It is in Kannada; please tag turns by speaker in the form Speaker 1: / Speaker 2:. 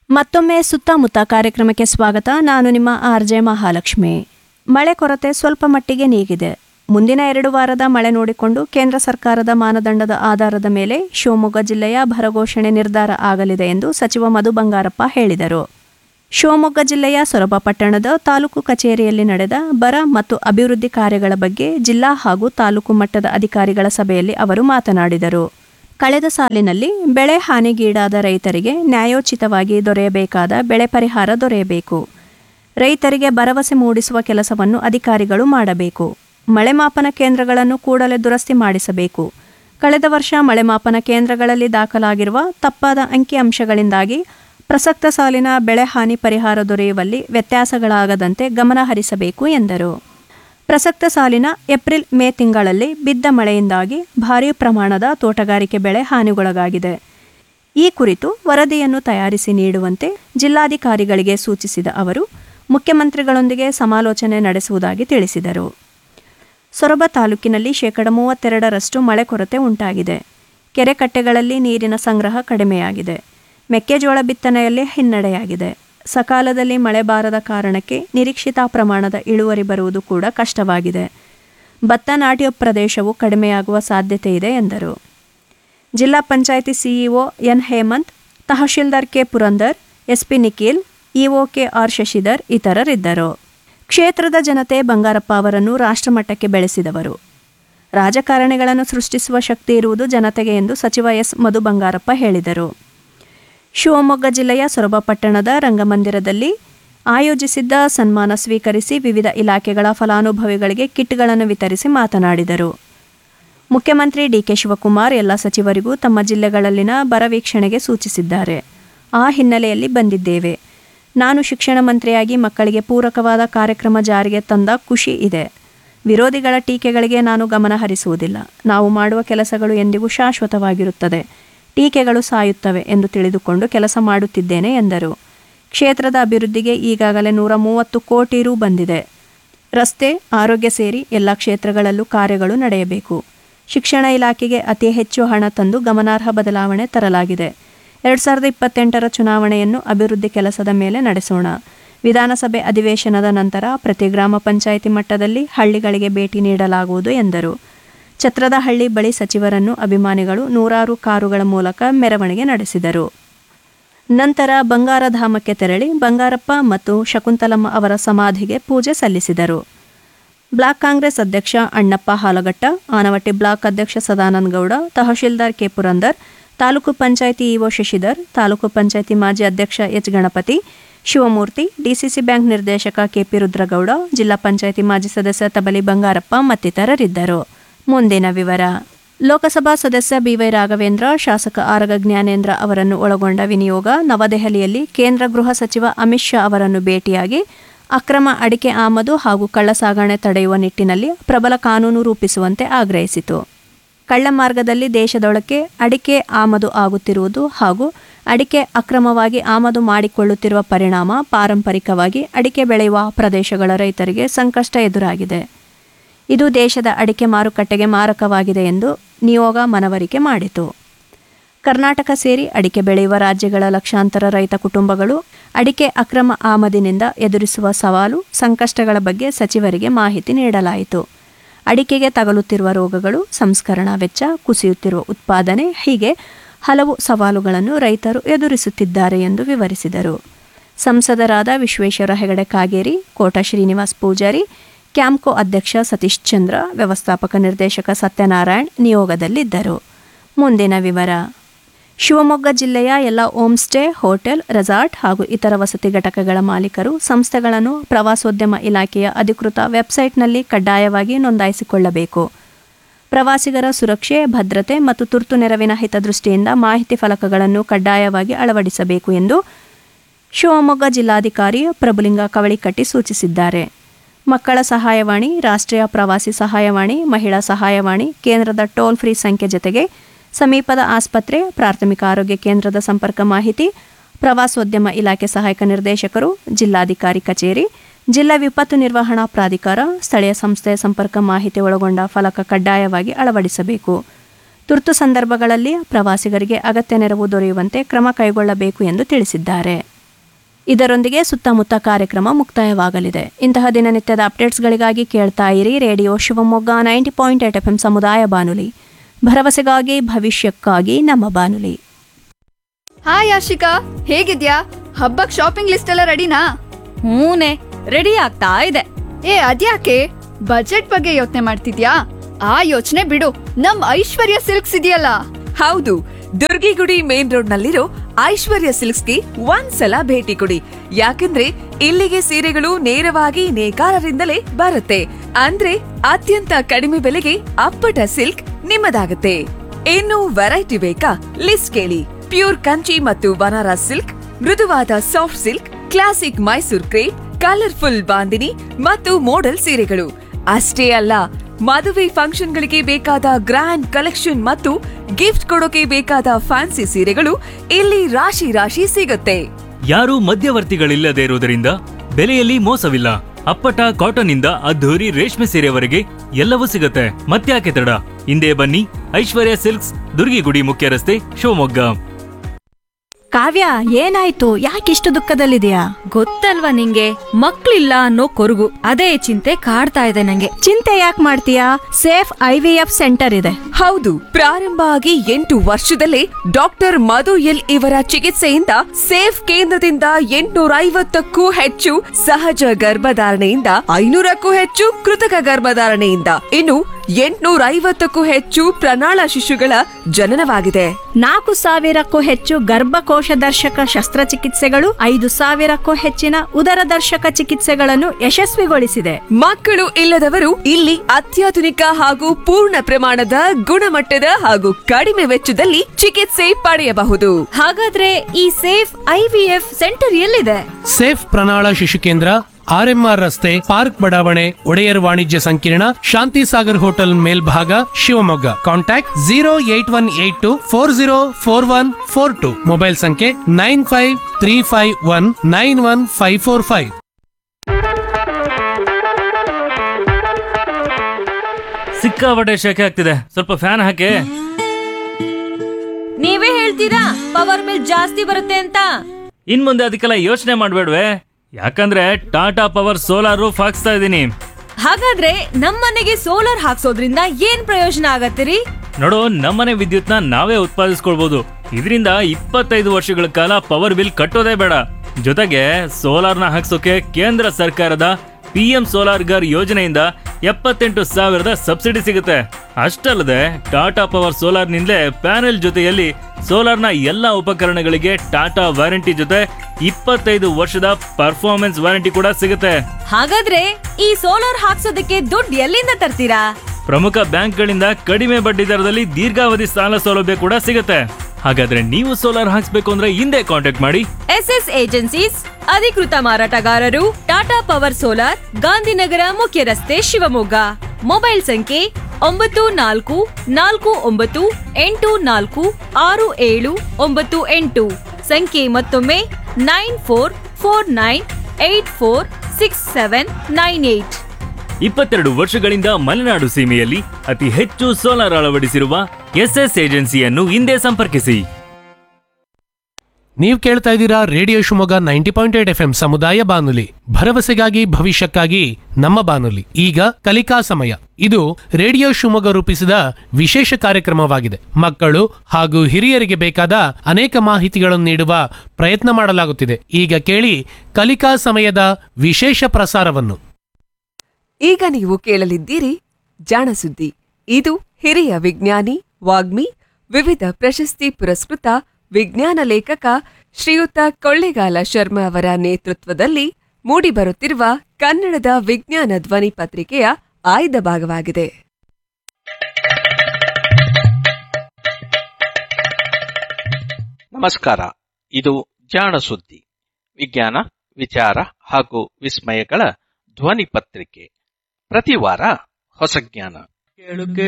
Speaker 1: ಮತ್ತೊಮ್ಮೆ ಸುತ್ತಮುತ್ತ ಕಾರ್ಯಕ್ರಮಕ್ಕೆ ಸ್ವಾಗತ ನಾನು ನಿಮ್ಮ ಆರ್ ಜೆ ಮಹಾಲಕ್ಷ್ಮಿ ಮಳೆ ಕೊರತೆ ಸ್ವಲ್ಪ ಮಟ್ಟಿಗೆ ನೀಗಿದೆ ಮುಂದಿನ ಎರಡು ವಾರದ ಮಳೆ ನೋಡಿಕೊಂಡು ಕೇಂದ್ರ ಸರ್ಕಾರದ ಮಾನದಂಡದ ಆಧಾರದ ಮೇಲೆ ಶಿವಮೊಗ್ಗ ಜಿಲ್ಲೆಯ ಭರಘೋಷಣೆ ನಿರ್ಧಾರ ಆಗಲಿದೆ ಎಂದು ಸಚಿವ ಮಧು ಬಂಗಾರಪ್ಪ ಹೇಳಿದರು ಶಿವಮೊಗ್ಗ ಜಿಲ್ಲೆಯ ಸೊರಬ ಪಟ್ಟಣದ ತಾಲೂಕು ಕಚೇರಿಯಲ್ಲಿ ನಡೆದ ಬರ ಮತ್ತು ಅಭಿವೃದ್ಧಿ ಕಾರ್ಯಗಳ ಬಗ್ಗೆ ಜಿಲ್ಲಾ ಹಾಗೂ ತಾಲೂಕು ಮಟ್ಟದ ಅಧಿಕಾರಿಗಳ ಸಭೆಯಲ್ಲಿ ಅವರು ಮಾತನಾಡಿದರು ಕಳೆದ ಸಾಲಿನಲ್ಲಿ ಬೆಳೆ ಹಾನಿಗೀಡಾದ ರೈತರಿಗೆ ನ್ಯಾಯೋಚಿತವಾಗಿ ದೊರೆಯಬೇಕಾದ ಬೆಳೆ ಪರಿಹಾರ ದೊರೆಯಬೇಕು ರೈತರಿಗೆ ಭರವಸೆ ಮೂಡಿಸುವ ಕೆಲಸವನ್ನು ಅಧಿಕಾರಿಗಳು ಮಾಡಬೇಕು ಮಳೆ ಮಾಪನ ಕೇಂದ್ರಗಳನ್ನು ಕೂಡಲೇ ದುರಸ್ತಿ ಮಾಡಿಸಬೇಕು ಕಳೆದ ವರ್ಷ ಮಳೆ ಮಾಪನ ಕೇಂದ್ರಗಳಲ್ಲಿ ದಾಖಲಾಗಿರುವ ತಪ್ಪಾದ ಅಂಕಿಅಂಶಗಳಿಂದಾಗಿ ಪ್ರಸಕ್ತ ಸಾಲಿನ ಬೆಳೆ ಹಾನಿ ಪರಿಹಾರ ದೊರೆಯುವಲ್ಲಿ ವ್ಯತ್ಯಾಸಗಳಾಗದಂತೆ ಗಮನ ಹರಿಸಬೇಕು ಎಂದರು ಪ್ರಸಕ್ತ ಸಾಲಿನ ಏಪ್ರಿಲ್ ಮೇ ತಿಂಗಳಲ್ಲಿ ಬಿದ್ದ ಮಳೆಯಿಂದಾಗಿ ಭಾರೀ ಪ್ರಮಾಣದ ತೋಟಗಾರಿಕೆ ಬೆಳೆ ಹಾನಿಗೊಳಗಾಗಿದೆ ಈ ಕುರಿತು ವರದಿಯನ್ನು ತಯಾರಿಸಿ ನೀಡುವಂತೆ ಜಿಲ್ಲಾಧಿಕಾರಿಗಳಿಗೆ ಸೂಚಿಸಿದ ಅವರು ಮುಖ್ಯಮಂತ್ರಿಗಳೊಂದಿಗೆ ಸಮಾಲೋಚನೆ ನಡೆಸುವುದಾಗಿ ತಿಳಿಸಿದರು ಸೊರಬ ತಾಲೂಕಿನಲ್ಲಿ ಶೇಕಡ ಮೂವತ್ತೆರಡರಷ್ಟು ಮಳೆ ಕೊರತೆ ಉಂಟಾಗಿದೆ ಕೆರೆ ಕಟ್ಟೆಗಳಲ್ಲಿ ನೀರಿನ ಸಂಗ್ರಹ ಕಡಿಮೆಯಾಗಿದೆ ಮೆಕ್ಕೆಜೋಳ ಬಿತ್ತನೆಯಲ್ಲಿ ಹಿನ್ನಡೆಯಾಗಿದೆ ಸಕಾಲದಲ್ಲಿ ಮಳೆ ಬಾರದ ಕಾರಣಕ್ಕೆ ನಿರೀಕ್ಷಿತ ಪ್ರಮಾಣದ ಇಳುವರಿ ಬರುವುದು ಕೂಡ ಕಷ್ಟವಾಗಿದೆ ಭತ್ತ ನಾಟ್ಯ ಪ್ರದೇಶವು ಕಡಿಮೆಯಾಗುವ ಸಾಧ್ಯತೆ ಇದೆ ಎಂದರು ಜಿಲ್ಲಾ ಪಂಚಾಯಿತಿ CEO N Hemant tahsildar K Purandar SP Nikhil EO K R Shashidhar ಇತರರಿದ್ದರು ಕ್ಷೇತ್ರದ ಜನತೆ ಬಂಗಾರಪ್ಪ ಅವರನ್ನು ರಾಷ್ಟ್ರಮಟ್ಟಕ್ಕೆ ಬೆಳೆಸಿದವರು ರಾಜಕಾರಣಿಗಳನ್ನು ಸೃಷ್ಟಿಸುವ ಶಕ್ತಿ ಇರುವುದು ಜನತೆಗೆ ಎಂದು ಸಚಿವ ಎಸ್ ಮಧು ಬಂಗಾರಪ್ಪ ಹೇಳಿದರು ಶಿವಮೊಗ್ಗ ಜಿಲ್ಲೆಯ ಸೊರಬ ಪಟ್ಟಣದ ರಂಗಮಂದಿರದಲ್ಲಿ ಆಯೋಜಿಸಿದ್ದ ಸನ್ಮಾನ ಸ್ವೀಕರಿಸಿ ವಿವಿಧ ಇಲಾಖೆಗಳ ಫಲಾನುಭವಿಗಳಿಗೆ ಕಿಟ್ಗಳನ್ನು ವಿತರಿಸಿ ಮಾತನಾಡಿದರು ಮುಖ್ಯಮಂತ್ರಿ ಡಿಕೆ ಶಿವಕುಮಾರ್ ಎಲ್ಲ ಸಚಿವರಿಗೂ ತಮ್ಮ ಜಿಲ್ಲೆಗಳಲ್ಲಿನ ಬರ ವೀಕ್ಷಣೆಗೆ ಸೂಚಿಸಿದ್ದಾರೆ ಆ ಹಿನ್ನೆಲೆಯಲ್ಲಿ ಬಂದಿದ್ದೇವೆ ನಾನು ಶಿಕ್ಷಣ ಮಂತ್ರಿಯಾಗಿ ಮಕ್ಕಳಿಗೆ ಪೂರಕವಾದ ಕಾರ್ಯಕ್ರಮ ಜಾರಿಗೆ ತಂದ ಖುಷಿ ಇದೆ ವಿರೋಧಿಗಳ ಟೀಕೆಗಳಿಗೆ ನಾನು ಗಮನ ಹರಿಸುವುದಿಲ್ಲ ನಾವು ಮಾಡುವ ಕೆಲಸಗಳು ಎಂದಿಗೂ ಶಾಶ್ವತವಾಗಿರುತ್ತದೆ ಟೀಕೆಗಳು ಸಾಯುತ್ತವೆ ಎಂದು ತಿಳಿದುಕೊಂಡು ಕೆಲಸ ಮಾಡುತ್ತಿದ್ದೇನೆ ಎಂದರು ಕ್ಷೇತ್ರದ ಅಭಿವೃದ್ಧಿಗೆ ಈಗಾಗಲೇ ನೂರ ಮೂವತ್ತು ಕೋಟಿ ರು ಬಂದಿದೆ ರಸ್ತೆ ಆರೋಗ್ಯ ಸೇರಿ ಎಲ್ಲ ಕ್ಷೇತ್ರಗಳಲ್ಲೂ ಕಾರ್ಯಗಳು ನಡೆಯಬೇಕು ಶಿಕ್ಷಣ ಇಲಾಖೆಗೆ ಅತಿ ಹೆಚ್ಚು ಹಣ ತಂದು ಗಮನಾರ್ಹ ಬದಲಾವಣೆ ತರಲಾಗಿದೆ ಎರಡು ಸಾವಿರದ ಇಪ್ಪತ್ತೆಂಟರ ಚುನಾವಣೆಯನ್ನು ಅಭಿವೃದ್ಧಿ ಕೆಲಸದ ಮೇಲೆ ನಡೆಸೋಣ ವಿಧಾನಸಭೆ ಅಧಿವೇಶನದ ನಂತರ ಪ್ರತಿ ಗ್ರಾಮ ಪಂಚಾಯಿತಿ ಮಟ್ಟದಲ್ಲಿ ಹಳ್ಳಿಗಳಿಗೆ ಭೇಟಿ ನೀಡಲಾಗುವುದು ಎಂದರು ಛತ್ರದಹಳ್ಳಿ ಬಳಿ ಸಚಿವರನ್ನು ಅಭಿಮಾನಿಗಳು ನೂರಾರು ಕಾರುಗಳ ಮೂಲಕ ಮೆರವಣಿಗೆ ನಡೆಸಿದರು ನಂತರ ಬಂಗಾರಧಾಮಕ್ಕೆ ತೆರಳಿ ಬಂಗಾರಪ್ಪ ಮತ್ತು ಶಕುಂತಲಮ್ಮ ಅವರ ಸಮಾಧಿಗೆ ಪೂಜೆ ಸಲ್ಲಿಸಿದರು ಬ್ಲಾಕ್ ಕಾಂಗ್ರೆಸ್ ಅಧ್ಯಕ್ಷ ಅಣ್ಣಪ್ಪ ಹಾಲಗಟ್ಟ ಆನವಟ್ಟಿ ಬ್ಲಾಕ್ ಅಧ್ಯಕ್ಷ ಸದಾನಂದ ಗೌಡ ತಹಶೀಲ್ದಾರ್ ಕೆ ಪುರಂದರ್ ತಾಲೂಕು ಪಂಚಾಯಿತಿ ಇಒ ಶಶಿಧರ್ ತಾಲೂಕು ಪಂಚಾಯಿತಿ ಮಾಜಿ ಅಧ್ಯಕ್ಷ H Ganapati Shivamurthy DCC bank ನಿರ್ದೇಶಕ ಕೆಪಿ ರುದ್ರಗೌಡ ಜಿಲ್ಲಾ ಪಂಚಾಯಿತಿ ಮಾಜಿ ಸದಸ್ಯ ತಬಲಿ ಬಂಗಾರಪ್ಪ ಮತ್ತಿತರರಿದ್ದರು ಮುಂದಿನ ವಿವರ ಲೋಕಸಭಾ ಸದಸ್ಯ ಬಿವೈ ರಾಘವೇಂದ್ರ ಶಾಸಕ ಆರಗ ಜ್ಞಾನೇಂದ್ರ ಅವರನ್ನು ಒಳಗೊಂಡ ವಿನಿಯೋಗ ನವದೆಹಲಿಯಲ್ಲಿ ಕೇಂದ್ರ ಗೃಹ ಸಚಿವ ಅಮಿತ್ ಶಾ ಅವರನ್ನು ಭೇಟಿಯಾಗಿ ಅಕ್ರಮ ಅಡಿಕೆ ಆಮದು ಹಾಗೂ ಕಳ್ಳಸಾಗಣೆ ತಡೆಯುವ ನಿಟ್ಟಿನಲ್ಲಿ ಪ್ರಬಲ ಕಾನೂನು ರೂಪಿಸುವಂತೆ ಆಗ್ರಹಿಸಿತು ಕಳ್ಳ ಮಾರ್ಗದಲ್ಲಿ ದೇಶದೊಳಕ್ಕೆ ಅಡಿಕೆ ಆಮದು ಆಗುತ್ತಿರುವುದು ಹಾಗೂ ಅಡಿಕೆ ಅಕ್ರಮವಾಗಿ ಆಮದು ಮಾಡಿಕೊಳ್ಳುತ್ತಿರುವ ಪರಿಣಾಮ ಪಾರಂಪರಿಕವಾಗಿ ಅಡಿಕೆ ಬೆಳೆಯುವ ಪ್ರದೇಶಗಳ ರೈತರಿಗೆ ಸಂಕಷ್ಟ ಎದುರಾಗಿದೆ ಇದು ದೇಶದ ಅಡಿಕೆ ಮಾರುಕಟ್ಟೆಗೆ ಮಾರಕವಾಗಿದೆ ಎಂದು ನಿಯೋಗ ಮನವರಿಕೆ ಮಾಡಿತು ಕರ್ನಾಟಕ ಸೇರಿ ಅಡಿಕೆ ಬೆಳೆಯುವ ರಾಜ್ಯಗಳ ಲಕ್ಷಾಂತರ ರೈತ ಕುಟುಂಬಗಳು ಅಡಿಕೆ ಅಕ್ರಮ ಆಮದಿನಿಂದ ಎದುರಿಸುವ ಸವಾಲು ಸಂಕಷ್ಟಗಳ ಬಗ್ಗೆ ಸಚಿವರಿಗೆ ಮಾಹಿತಿ ನೀಡಲಾಯಿತು ಅಡಿಕೆಗೆ ತಗಲುತ್ತಿರುವ ರೋಗಗಳು ಸಂಸ್ಕರಣಾ ವೆಚ್ಚ ಕುಸಿಯುತ್ತಿರುವ ಉತ್ಪಾದನೆ ಹೀಗೆ ಹಲವು ಸವಾಲುಗಳನ್ನು ರೈತರು ಎದುರಿಸುತ್ತಿದ್ದಾರೆ ಎಂದು ವಿವರಿಸಿದರು ಸಂಸದರಾದ ವಿಶ್ವೇಶ್ವರ ಹೆಗಡೆ ಕಾಗೇರಿ ಕೋಟ ಶ್ರೀನಿವಾಸ್ ಪೂಜಾರಿ ಕ್ಯಾಂಪ್ಕೋ ಅಧ್ಯಕ್ಷ ಸತೀಶ್ ಚಂದ್ರ ವ್ಯವಸ್ಥಾಪಕ ನಿರ್ದೇಶಕ ಸತ್ಯನಾರಾಯಣ್ ನಿಯೋಗದಲ್ಲಿದ್ದರು ಮುಂದಿನ ವಿವರ ಶಿವಮೊಗ್ಗ ಜಿಲ್ಲೆಯ ಎಲ್ಲ ಹೋಮ್ ಸ್ಟೇ ಹೋಟೆಲ್ ರೆಸಾರ್ಟ್ ಹಾಗೂ ಇತರ ವಸತಿ ಘಟಕಗಳ ಮಾಲೀಕರು ಸಂಸ್ಥೆಗಳನ್ನು ಪ್ರವಾಸೋದ್ಯಮ ಇಲಾಖೆಯ ಅಧಿಕೃತ ವೆಬ್ಸೈಟ್ನಲ್ಲಿ ಕಡ್ಡಾಯವಾಗಿ ನೋಂದಾಯಿಸಿಕೊಳ್ಳಬೇಕು ಪ್ರವಾಸಿಗರ ಸುರಕ್ಷೆ ಭದ್ರತೆ ಮತ್ತು ತುರ್ತು ನೆರವಿನ ಹಿತದೃಷ್ಟಿಯಿಂದ ಮಾಹಿತಿ ಫಲಕಗಳನ್ನು ಕಡ್ಡಾಯವಾಗಿ ಅಳವಡಿಸಬೇಕು ಎಂದು ಶಿವಮೊಗ್ಗ ಜಿಲ್ಲಾಧಿಕಾರಿ ಪ್ರಭುಲಿಂಗ ಕವಳಿಕಟ್ಟಿ ಸೂಚಿಸಿದ್ದಾರೆ ಮಕ್ಕಳ ಸಹಾಯವಾಣಿ ರಾಷ್ಟ್ರೀಯ ಪ್ರವಾಸಿ ಸಹಾಯವಾಣಿ ಮಹಿಳಾ ಸಹಾಯವಾಣಿ ಕೇಂದ್ರದ ಟೋಲ್ ಫ್ರೀ ಸಂಖ್ಯೆ ಜೊತೆಗೆ ಸಮೀಪದ ಆಸ್ಪತ್ರೆ ಪ್ರಾಥಮಿಕ ಆರೋಗ್ಯ ಕೇಂದ್ರದ ಸಂಪರ್ಕ ಮಾಹಿತಿ ಪ್ರವಾಸೋದ್ಯಮ ಇಲಾಖೆ ಸಹಾಯಕ ನಿರ್ದೇಶಕರು ಜಿಲ್ಲಾಧಿಕಾರಿ ಕಚೇರಿ ಜಿಲ್ಲಾ ವಿಪತ್ತು ನಿರ್ವಹಣಾ ಪ್ರಾಧಿಕಾರ ಸ್ಥಳೀಯ ಸಂಸ್ಥೆಯ ಸಂಪರ್ಕ ಮಾಹಿತಿ ಒಳಗೊಂಡ ಫಲಕ ಕಡ್ಡಾಯವಾಗಿ ಅಳವಡಿಸಬೇಕು ತುರ್ತು ಸಂದರ್ಭಗಳಲ್ಲಿ ಪ್ರವಾಸಿಗರಿಗೆ ಅಗತ್ಯ ನೆರವು ದೊರೆಯುವಂತೆ ಕ್ರಮ ಕೈಗೊಳ್ಳಬೇಕು ಎಂದು ತಿಳಿಸಿದ್ದಾರೆ ಇದರೊಂದಿಗೆ ಸುತ್ತಮುತ್ತ ಕಾರ್ಯಕ್ರಮ ಮುಕ್ತಾಯವಾಗಲಿದೆ ಇಂತಹ ದಿನನಿತ್ಯದ ಅಪ್ಡೇಟ್ಸ್ಗಳಿಗಾಗಿ ಕೇಳ್ತಾ ಇರಿ radio Shivamogga ninety point eight F M ಸಮುದಾಯ ಬಾನುಲಿ ಭರವಸೆಗಾಗಿ ಭವಿಷ್ಯಕ್ಕಾಗಿ ನಮ್ಮ ಬಾನುಲಿ
Speaker 2: ಹಾಯ್ ಆಶಿಕಾ ಹೇಗಿದ್ಯಾ ಹಬ್ಬಕ್ ಶಾಪಿಂಗ್ ಲಿಸ್ಟ್ ಎಲ್ಲ ರೆಡಿನಾ
Speaker 3: ಹೂನೆ ರೆಡಿ ಆಗ್ತಾ ಇದೆ
Speaker 2: ಏ ಅದ್ಯಾಕೆ ಬಜೆಟ್ ಬಗ್ಗೆ ಯೋಚನೆ ಮಾಡ್ತಿದ್ಯಾ ಆ ಯೋಚನೆ ಬಿಡು ನಮ್ ಐಶ್ವರ್ಯ ಸಿಲ್ಕ್ಸ್ ಇದೆಯಲ್ಲ
Speaker 4: ಹೌದು ದುರ್ಗಿಗುಡಿ ಮೇನ್ ರೋಡ್ ನಲ್ಲಿರೋ ಐಶ್ವರ್ಯ ಸಿಲ್ಕ್ಸ್ಗೆ ಒಂದ್ಸಲ ಭೇಟಿ ಕೊಡಿ ಯಾಕಂದ್ರೆ ಇಲ್ಲಿಗೆ ಸೀರೆಗಳು ನೇರವಾಗಿ ನೇಕಾರರಿಂದಲೇ ಬರುತ್ತೆ ಅಂದ್ರೆ ಅತ್ಯಂತ ಕಡಿಮೆ ಬೆಲೆಗೆ ಅಪ್ಪಟ ಸಿಲ್ಕ್ ನಿಮ್ಮದಾಗುತ್ತೆ ಇನ್ನು ವೆರೈಟಿ ಬೇಕಾ ಲಿಸ್ಟ್ ಕೇಳಿ ಪ್ಯೂರ್ ಕಂಚಿ ಮತ್ತು ಬನಾರಸ್ ಸಿಲ್ಕ್ ಮೃದುವಾದ soft silk classic Mysore crepe colourful bandhani ಮತ್ತು ಮೋಡಲ್ ಸೀರೆಗಳು ಅಷ್ಟೇ ಅಲ್ಲ ಮದುವೆ ಫಂಕ್ಷನ್ಗಳಿಗೆ ಬೇಕಾದ ಗ್ರ್ಯಾಂಡ್ ಕಲೆಕ್ಷನ್ ಮತ್ತು ಗಿಫ್ಟ್ ಕೊಡೋಕೆ ಬೇಕಾದ ಫ್ಯಾನ್ಸಿ ಸೀರೆಗಳು ಇಲ್ಲಿ ರಾಶಿ ರಾಶಿ ಸಿಗುತ್ತೆ
Speaker 5: ಯಾರೂ ಮಧ್ಯವರ್ತಿಗಳಿಲ್ಲದೆ ಇರುವುದರಿಂದ ಬೆಲೆಯಲ್ಲಿ ಮೋಸವಿಲ್ಲ ಅಪ್ಪಟ ಕಾಟನ್ ಇಂದ ಅದ್ಧೂರಿ ರೇಷ್ಮೆ ಸೀರೆವರೆಗೆ ಎಲ್ಲವೂ ಸಿಗುತ್ತೆ ಮತ್ತ್ಯಾಕೆ ತಡ ಹಿಂದೆ ಬನ್ನಿ ಐಶ್ವರ್ಯ ಸಿಲ್ಕ್ಸ್ ದುರ್ಗಿಗುಡಿ ಮುಖ್ಯ ರಸ್ತೆ ಶಿವಮೊಗ್ಗ
Speaker 1: ಕಾವ್ಯ ಏನಾಯ್ತು ಯಾಕಿಷ್ಟು ದುಃಖದಲ್ಲಿದೆಯಾ
Speaker 3: ಗೊತ್ತಲ್ವಾ ನಿಂಗೆ ಮಕ್ಳಿಲ್ಲ ಅನ್ನೋ ಕೊರಗು ಅದೇ ಚಿಂತೆ ಕಾಡ್ತಾ ಇದೆ ನಂಗೆ
Speaker 1: ಚಿಂತೆ ಯಾಕೆ ಮಾಡ್ತೀಯಾ safe I V F centre ಇದೆ
Speaker 4: ಹೌದು ಪ್ರಾರಂಭ ಆಗಿ ಎಂಟು ವರ್ಷದಲ್ಲೇ ಡಾಕ್ಟರ್ ಮಧು ಎಲ್ ಇವರ ಚಿಕಿತ್ಸೆಯಿಂದ ಸೇಫ್ ಕೇಂದ್ರದಿಂದ ಎಂಟುನೂರ ಐವತ್ತಕ್ಕೂ ಹೆಚ್ಚು ಸಹಜ ಗರ್ಭಧಾರಣೆಯಿಂದ ಐನೂರಕ್ಕೂ ಹೆಚ್ಚು ಕೃತಕ ಗರ್ಭಧಾರಣೆಯಿಂದ ಇನ್ನು ಎಂಟುನೂರ ಐವತ್ತಕ್ಕೂ ಹೆಚ್ಚು ಪ್ರಣಾಳ ಶಿಶುಗಳ ಜನನವಾಗಿದೆ
Speaker 1: ನಾಲ್ಕು ಸಾವಿರಕ್ಕೂ ಹೆಚ್ಚು ಗರ್ಭಕೋಶ ದರ್ಶಕ ಶಸ್ತ್ರಚಿಕಿತ್ಸೆಗಳು ಐದು ಸಾವಿರಕ್ಕೂ ಹೆಚ್ಚಿನ ಉದರ ದರ್ಶಕ ಚಿಕಿತ್ಸೆಗಳನ್ನು ಯಶಸ್ವಿಗೊಳಿಸಿದೆ
Speaker 4: ಮಕ್ಕಳು ಇಲ್ಲದವರು ಇಲ್ಲಿ ಅತ್ಯಾಧುನಿಕ ಹಾಗೂ ಪೂರ್ಣ ಪ್ರಮಾಣದ ಗುಣಮಟ್ಟದ ಹಾಗೂ ಕಡಿಮೆ ವೆಚ್ಚದಲ್ಲಿ ಚಿಕಿತ್ಸೆ ಪಡೆಯಬಹುದು
Speaker 3: ಹಾಗಾದ್ರೆ ಈ safe I V F centre ಎಲ್ಲಿದೆ
Speaker 6: ಸೇಫ್ ಪ್ರಣಾಳ ಶಿಶು ಕೇಂದ್ರ ಆರ್ಎಂಆರ್ ರಸ್ತೆ ಪಾರ್ಕ್ ಬಡಾವಣೆ ಒಡೆಯರ್ ವಾಣಿಜ್ಯ ಸಂಕೀರ್ಣ ಶಾಂತಿ ಸಾಗರ್ ಹೋಟೆಲ್ ಮೇಲ್ಭಾಗ Shivamogga contact zero eight one eight two four zero four one four two mobile ಸಂಖ್ಯೆ nine five three five one nine one five four five
Speaker 5: ಸಿಕ್ಕಾಪಟ್ಟೆ ಶೆಕೆ ಆಗ್ತಿದೆ ಸ್ವಲ್ಪ ಫ್ಯಾನ್ ಹಾಕಿ
Speaker 3: ನೀವೇ ಹೇಳ್ತೀರಾ ಪವರ್ ಬಿಲ್ ಜಾಸ್ತಿ ಬರುತ್ತೆ ಅಂತ
Speaker 5: ಇನ್ ಮುಂದೆ ಅದಕ್ಕೆಲ್ಲ ಯೋಚನೆ ಮಾಡ್ಬೇಡ್ವೆ ಯಾಕಂದ್ರೆ ಟಾಟಾ ಪವರ್ ಸೋಲಾರ್ ರೂಫ್ ಹಾಕ್ಸ್ತಾ ಇದ್ದೀನಿ
Speaker 3: ಹಾಗಾದ್ರೆ ನಮ್ಮನೆಗೆ ಸೋಲಾರ್ ಹಾಕ್ಸೋದ್ರಿಂದ ಏನ್ ಪ್ರಯೋಜನ ಆಗತ್ತಿರಿ
Speaker 5: ನೋಡು ನಮ್ಮನೆ ವಿದ್ಯುತ್ನ ನಾವೇ ಉತ್ಪಾದಿಸ್ಕೊಳ್ಬಹುದು ಇದರಿಂದ ಇಪ್ಪತ್ತೈದು ವರ್ಷಗಳ ಕಾಲ ಪವರ್ ಬಿಲ್ ಕಟ್ಟೋದೇ ಬೇಡ ಜೊತೆಗೆ ಸೋಲಾರ್ನ ಹಾಕ್ಸೋಕೆ ಕೇಂದ್ರ ಸರ್ಕಾರದ ಪಿ ಎಂ ಸೋಲಾರ್ ಗರ್ ಯೋಜನೆಯಿಂದ ಎಪ್ಪತ್ತೆಂಟು ಸಾವಿರದ ಸಬ್ಸಿಡಿ ಸಿಗುತ್ತೆ ಅಷ್ಟಲ್ಲದೆ ಟಾಟಾ ಪವರ್ ಸೋಲಾರ್ನಿಂದಲೇ ಪ್ಯಾನೆಲ್ ಜೊತೆಯಲ್ಲಿ ಸೋಲಾರ್ನ ಎಲ್ಲ ಉಪಕರಣಗಳಿಗೆ ಟಾಟಾ ವಾರಂಟಿ ಜೊತೆ ಇಪ್ಪತ್ತೈದು ವರ್ಷದ ಪರ್ಫಾರ್ಮೆನ್ಸ್ ವಾರಂಟಿ ಕೂಡ ಸಿಗುತ್ತೆ
Speaker 3: ಹಾಗಾದ್ರೆ ಈ ಸೋಲಾರ್ ಹಾಕ್ಸೋದಕ್ಕೆ ದುಡ್ಡು ಎಲ್ಲಿಂದ ತರ್ತೀರಾ
Speaker 5: ಪ್ರಮುಖ ಬ್ಯಾಂಕ್ಗಳಿಂದ ಕಡಿಮೆ ಬಡ್ಡಿ ದರದಲ್ಲಿ ದೀರ್ಘಾವಧಿ ಸಾಲ ಸೌಲಭ್ಯ ಕೂಡ ಸಿಗುತ್ತೆ ಹಾಗಾದ್ರೆ ನೀವು ಸೋಲಾರ್ ಹಾಕ್ಸ್ಬೇಕು ಅಂದ್ರೆ ಹಿಂದೆ ಕಾಂಟ್ಯಾಕ್ಟ್ ಮಾಡಿ
Speaker 3: ಎಸ್ ಎಸ್ ಏಜೆನ್ಸೀಸ್ ಅಧಿಕೃತ ಮಾರಾಟಗಾರರು ಟಾಟಾ ಪವರ್ ಸೋಲಾರ್ ಗಾಂಧಿನಗರ ಮುಖ್ಯ ರಸ್ತೆ ಶಿವಮೊಗ್ಗ ಮೊಬೈಲ್ ಸಂಖ್ಯೆ ಒಂಬತ್ತು ನಾಲ್ಕು ನಾಲ್ಕು ಒಂಬತ್ತು ಎಂಟು ನಾಲ್ಕು ಆರು ಏಳು ಒಂಬತ್ತು ಎಂಟು ಸಂಖ್ಯೆ ಮತ್ತೊಮ್ಮೆ nine four four nine eight four six seven nine eight
Speaker 5: ಇಪ್ಪತ್ತೆರಡು ವರ್ಷಗಳಿಂದ ಮಲೆನಾಡು ಸೀಮೆಯಲ್ಲಿ ಅತಿ ಹೆಚ್ಚು ಸೋಲಾರ್ ಅಳವಡಿಸಿರುವ ಎಸ್ಎಸ್ ಏಜೆನ್ಸಿಯನ್ನು ಹಿಂದೆ ಸಂಪರ್ಕಿಸಿ
Speaker 6: ನೀವು ಕೇಳ್ತಾ ಇದ್ದೀರಾ radio Shivamogga ninety point eight F M ಸಮುದಾಯ ಬಾನುಲಿ ಭರವಸೆಗಾಗಿ ಭವಿಷ್ಯಕ್ಕಾಗಿ ನಮ್ಮ ಬಾನುಲಿ ಈಗ ಕಲಿಕಾ ಸಮಯ ಇದು ರೇಡಿಯೋ ಶಿವಮೊಗ್ಗ ರೂಪಿಸಿದ ವಿಶೇಷ ಕಾರ್ಯಕ್ರಮವಾಗಿದೆ ಮಕ್ಕಳು ಹಾಗೂ ಹಿರಿಯರಿಗೆ ಬೇಕಾದ ಅನೇಕ ಮಾಹಿತಿಗಳನ್ನು ನೀಡುವ ಪ್ರಯತ್ನ ಮಾಡಲಾಗುತ್ತಿದೆ ಈಗ ಕೇಳಿ ಕಲಿಕಾ ಸಮಯದ ವಿಶೇಷ ಪ್ರಸಾರವನ್ನು
Speaker 4: ಈಗ ನೀವು ಕೇಳಲಿದ್ದೀರಿ ಜಾಣಸುದ್ದಿ ಇದು ಹಿರಿಯ ವಿಜ್ಞಾನಿ ವಾಗ್ಮಿ ವಿವಿಧ ಪ್ರಶಸ್ತಿ ಪುರಸ್ಕೃತ ವಿಜ್ಞಾನ ಲೇಖಕ ಶ್ರೀಯುತ ಕೊಳ್ಳೆಗಾಲ ಶರ್ಮಾ ಅವರ ನೇತೃತ್ವದಲ್ಲಿ ಮೂಡಿಬರುತ್ತಿರುವ ಕನ್ನಡದ ವಿಜ್ಞಾನ ಧ್ವನಿ ಪತ್ರಿಕೆಯ ಆಯ್ದ ಭಾಗವಾಗಿದೆ
Speaker 7: ನಮಸ್ಕಾರ ಇದು ಜಾಣ ಸುದ್ದಿ ವಿಜ್ಞಾನ ವಿಚಾರ ಹಾಗೂ ವಿಸ್ಮಯಗಳ ಧ್ವನಿ ಪತ್ರಿಕೆ ಪ್ರತಿ ವಾರ ಹೊಸ ಜ್ಞಾನ ಕೇಳು ಕೇಳು